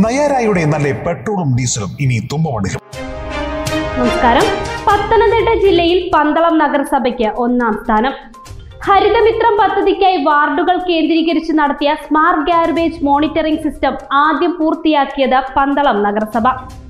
നയാരായുടെ നല്ല പെട്രോളും ഡീസലും ഇനി തുമ്പമണിലും നമസ്കാരം പത്തനംതിട്ട ജില്ലയിൽ പന്തളം നഗരസഭയ്ക്ക് ഒന്നാം സ്ഥാനം ഹരിതമിത്രം പദ്ധതിക്കായി വാർഡുകൾ കേന്ദ്രീകരിച്ച് നടത്തിയ സ്മാർട്ട് ഗാർബേജ് മോണിറ്ററിംഗ് സിസ്റ്റം ആദ്യം പൂർത്തിയാക്കിയത് പന്തളം നഗരസഭ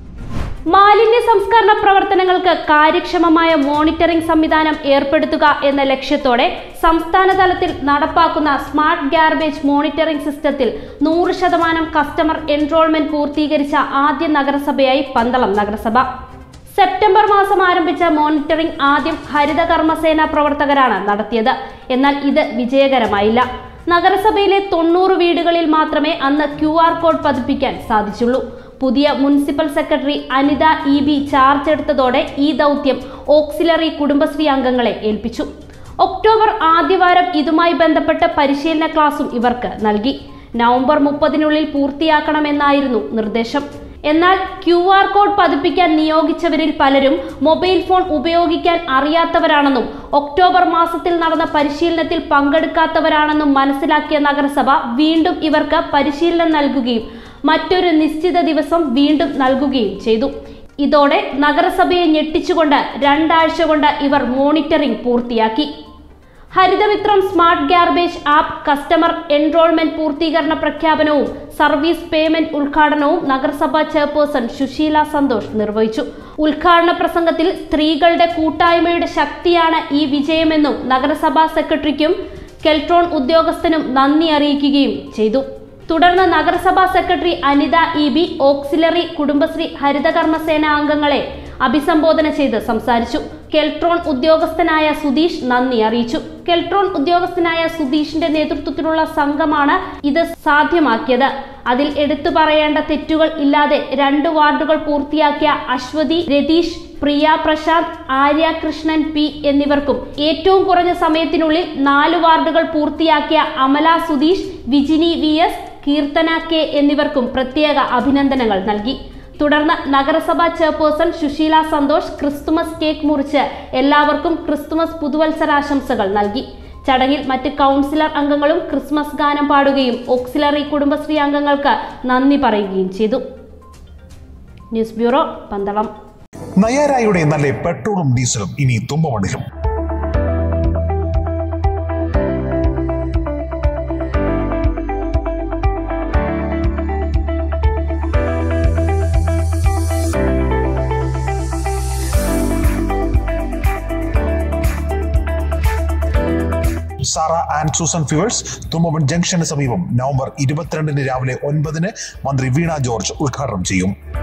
മാലിന്യ സംസ്കരണ പ്രവർത്തനങ്ങൾക്ക് കാര്യക്ഷമമായ മോണിറ്ററിംഗ് സംവിധാനം ഏർപ്പെടുത്തുക എന്ന ലക്ഷ്യത്തോടെ സംസ്ഥാന തലത്തിൽ നടപ്പാക്കുന്ന സ്മാർട്ട് ഗാർബേജ് മോണിറ്ററിംഗ് സിസ്റ്റത്തിൽ നൂറ് ശതമാനം കസ്റ്റമർ എൻറോൾമെന്റ് പൂർത്തീകരിച്ച ആദ്യ നഗരസഭയായി പന്തളം നഗരസഭ സെപ്റ്റംബർ മാസം ആരംഭിച്ച മോണിറ്ററിംഗ് ആദ്യം ഹരിത കർമ്മസേന പ്രവർത്തകരാണ് നടത്തിയത് എന്നാൽ ഇത് വിജയകരമായില്ല നഗരസഭയിലെ തൊണ്ണൂറ് വീടുകളിൽ മാത്രമേ അന്ന് ക്യു ആർ കോഡ് പതിപ്പിക്കാൻ സാധിച്ചുള്ളൂ പുതിയ municipal secretary Anitha E B charge എടുത്തതോടെ ഈ ദൗത്യം ഓക്സിലറി കുടുംബശ്രീ അംഗങ്ങളെ ഏൽപ്പിച്ചു ഒക്ടോബർ ആദ്യവാരം ഇതുമായി ബന്ധപ്പെട്ട പരിശീലന ക്ലാസും ഇവർക്ക് നൽകി നവംബർ മുപ്പതിനുള്ളിൽ പൂർത്തിയാക്കണമെന്നായിരുന്നു നിർദ്ദേശം എന്നാൽ ക്യു ആർ കോഡ് പതിപ്പിക്കാൻ നിയോഗിച്ചവരിൽ പലരും മൊബൈൽ ഫോൺ ഉപയോഗിക്കാൻ അറിയാത്തവരാണെന്നും ഒക്ടോബർ മാസത്തിൽ നടന്ന പരിശീലനത്തിൽ പങ്കെടുക്കാത്തവരാണെന്നും മനസ്സിലാക്കിയ നഗരസഭ വീണ്ടും ഇവർക്ക് പരിശീലനം നൽകുകയും മറ്റൊരു നിശ്ചിത ദിവസം വീണ്ടും നൽകുകയും ചെയ്തു ഇതോടെ നഗരസഭയെ ഞെട്ടിച്ചുകൊണ്ട് രണ്ടാഴ്ച കൊണ്ട് ഇവർ മോണിറ്ററിംഗ് പൂർത്തിയാക്കി Harithamithram smart garbage app customer enrolment പൂർത്തീകരണ പ്രഖ്യാപനവും സർവീസ് പേയ്മെന്റ് ഉദ്ഘാടനവും നഗരസഭാ ചെയർപേഴ്സൺ സുശീല സന്തോഷ് നിർവഹിച്ചു ഉദ്ഘാടന പ്രസംഗത്തിൽ സ്ത്രീകളുടെ കൂട്ടായ്മയുടെ ശക്തിയാണ് ഈ വിജയമെന്നും നഗരസഭാ സെക്രട്ടറിക്കും കെൽട്രോൺ ഉദ്യോഗസ്ഥനും നന്ദി അറിയിക്കുകയും ചെയ്തു തുടർന്ന് നഗരസഭാ secretary Anitha E B auxiliary Kudumbashree Harithakarmasena അംഗങ്ങളെ അഭിസംബോധന ചെയ്ത് സംസാരിച്ചു കെൽട്രോൺ ഉദ്യോഗസ്ഥനായ സുധീഷ് നന്ദി അറിയിച്ചു കെൽട്രോൺ ഉദ്യോഗസ്ഥനായ സുധീഷിന്റെ നേതൃത്വത്തിലുള്ള സംഘമാണ് ഇത് സാധ്യമാക്കിയത് അതിൽ എടുത്തു പറയേണ്ട തെറ്റുകൾ ഇല്ലാതെ രണ്ട് വാർഡുകൾ പൂർത്തിയാക്കിയ അശ്വതി രതീഷ് പ്രിയ പ്രശാന്ത് ആര്യ കൃഷ്ണൻ പി എന്നിവർക്കും ഏറ്റവും കുറഞ്ഞ സമയത്തിനുള്ളിൽ നാല് വാർഡുകൾ പൂർത്തിയാക്കിയ Amala Sudheesh Vijini V S Keerthana K എന്നിവർക്കും പ്രത്യേക അഭിനന്ദനങ്ങൾ നൽകി തുടർന്ന് നഗരസഭാ chairperson Susheela Santhosh Christmas cake മുറിച്ച് എല്ലാവർക്കും ക്രിസ്തുമസ് പുതുവത്സരാശംസകൾ നൽകി ചടങ്ങിൽ മറ്റ് കൗൺസിലർ അംഗങ്ങളും ക്രിസ്മസ് ഗാനം പാടുകയും ഓക്സിലറി കുടുംബശ്രീ അംഗങ്ങൾക്ക് നന്ദി പറയുകയും ചെയ്തു ന്യൂസ് ബ്യൂറോ പന്തളം നയാരായുടെ നല്ല പെട്രോളും ഡീസലും ഇനി തുമ്പമണിലും സാറ ആൻഡ് സൂസൻ ഫിവേഴ്സ് തുമ്പമൺ ജംഗ്ഷന് സമീപം നവംബർ ഇരുപത്തിരണ്ടിന് രാവിലെ ഒൻപതിന് മന്ത്രി വീണ ജോർജ് ഉദ്ഘാടനം ചെയ്യും